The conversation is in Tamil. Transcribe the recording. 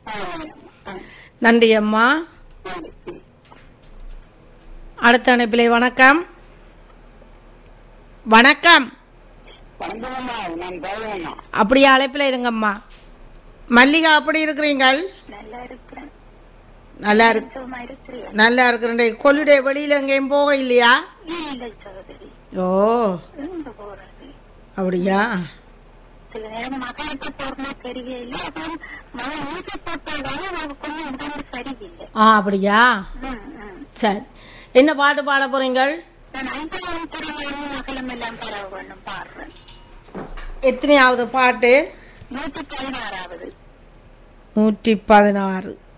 நன்றி அம்மா அடுத்த அணைப்பிலே வணக்கம் வணக்கம் வணக்கம்மா நான் பாவண்ணா அப்படியே அழைப்பில் இருங்கம்மா மல்லிகா அப்படி இருக்கிறீங்கள் நல்லா இருக்கிறேன் நல்லா இருக்கு சும்மா இருக்கிறேன் நல்லா இருக்கிறேன் கொல்லுடைய வெளியில எங்கேயும் போக இல்லையா இல்லை சகோதரி ஓ எங்க போறது அப்படியா சில நேரம் மகளுக்கு போறமா தெரியல அப்புறம் மகன் ஊசி போட்டதால அவனுக்கு கொஞ்சம் உடம்பு சரியில்லை ஆ அப்படியா ம், ம். சரி என்ன பாட்டு பாட போறீங்கள் நான் ஐந்தாவது துறையிலும் மகளும் எல்லாம் பரவ வேண்டும் பாடுறேன் எத்தனையாவது பாட்டு நூத்தி பதினாறாவது நூற்றி பதினாறு